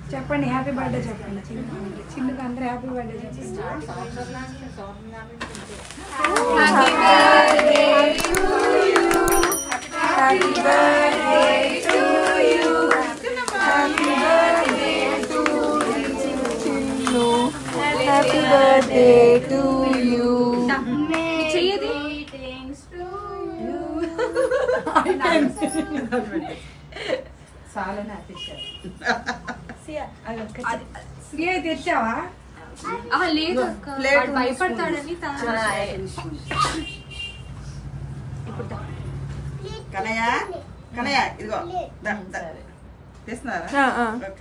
చెప్పండి happy birthday చెప్పండి చిన్న చిన్నగా అందరూ హ్యాపీ బర్త్డే చెప్పండి happy birthday to you happy birthday to Chinnu happy birthday to you చెయ్యది శ్రీ తెచ్చావా లేదు అక్క. వాడు భయపడతాడని తా- కనయ్య కనయ్య ఇదిగో దా, దా. తీస్తున్నారా ఓకే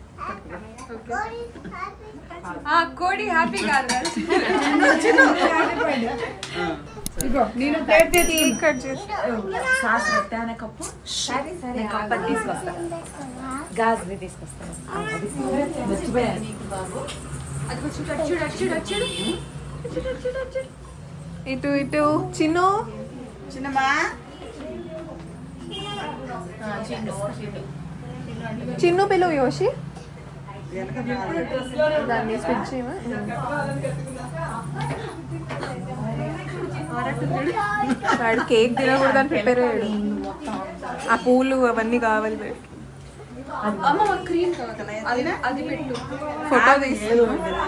ఆ కోడి హ్యాపీ కాదు కదా. ఇదిగో నేను ప్లేట్ తెచ్చి కట్ చేసి సాస్ పెట్టానే కప్పు నేను కప్పు అది తీసుకొస్తాను గాజుది తీసుకొస్తాను మర్చిపోయాను అది కొంచెం అటు చూడు అటు చూడు అటు చూడు అటు చూడు, అటు చూడు, అటు చూడు. ఇటు ఇటు చిన్ను చిన్నమ్మా చిన్ను పిలువు యోషి వెనక దాన్ని స్విచ్ చేయమా వాడు కేక్ తినకూడదని ప్రిపేర్ అయ్యాడు ఆ పూలు అవన్నీ కావాలి వీడికి. అమ్మ మాకు క్రీమ్ కావాలి అది అది పెట్టు ఫోటో తీసు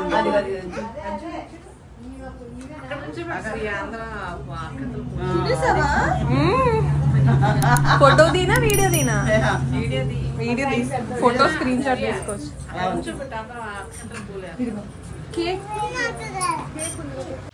ఫోటో తీనా వీడియో తీనా వీడియో తీసి ఫోటో స్క్రీన్ షాట్ తీసుకోవచ్చు కేక్